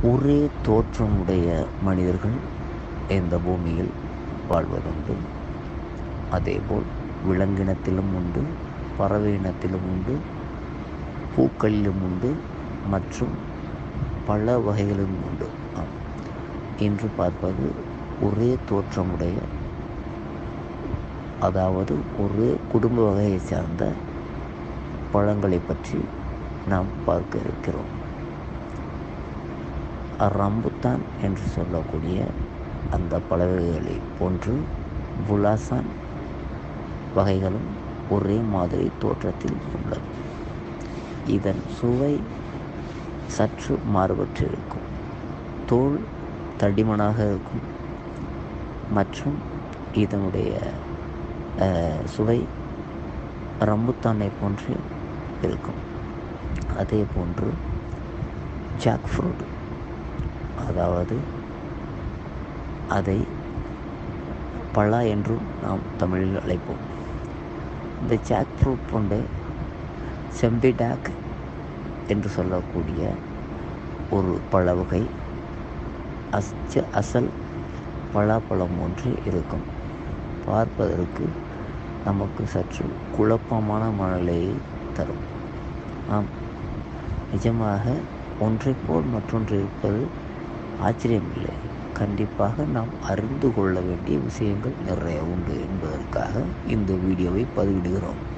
ஒரே தோற்றமுடைய மனிதர்கள் இந்த பூமியில் வாழ்வதுண்டு அதேபோல் விலங்கினத்திலும் உண்டு பறவை இனத்திலும் உண்டு பூக்களிலும் உண்டு மற்றும் பல வகைகளிலும் உண்டு ஆம். இன்று பார்ப்பது ஒரே தோற்றமுடைய அதாவது ஒரே குடும்ப வகையை சார்ந்த பழங்களை பற்றி நாம் பார்க்க இருக்கிறோம் ரம்புத்தான் என்று சொல்லக்கூடிய அந்த பழவகைகளை போன்று புலாசான் வகைகளும் ஒரே மாதிரி தோற்றத்தில் உள்ளது இதன் சுவை சற்று மாறுபட்டிருக்கும் தோல் தடிமனாக இருக்கும் மற்றும் இதனுடைய அஹ், சுவை ரம்புத்தானை போன்று இருக்கும் அதே போன்று ஜாக் ஃப்ரூட் அதாவது அதை பலா என்றும் நாம் தமிழில் அழைப்போம் இந்த ஜாக் ஃப்ரூட் போன்ற செம்பிடாக் என்று சொல்லக்கூடிய ஒரு பழ வகை அச்ச அசல் பலாப்பழம் ஒன்று இருக்கும் பார்ப்பதற்கு நமக்கு சற்று குழப்பமான மனநிலையை தரும் ஆம் நிஜமாக ஒன்றைப் போல் மற்றொன்று இருப்பது ஆச்சரியமில்லை கண்டிப்பாக நாம் அறிந்து கொள்ள வேண்டிய விஷயங்கள் நிறைய உண்டு என்பதற்காக இந்த வீடியோவை பதிவிடுகிறோம்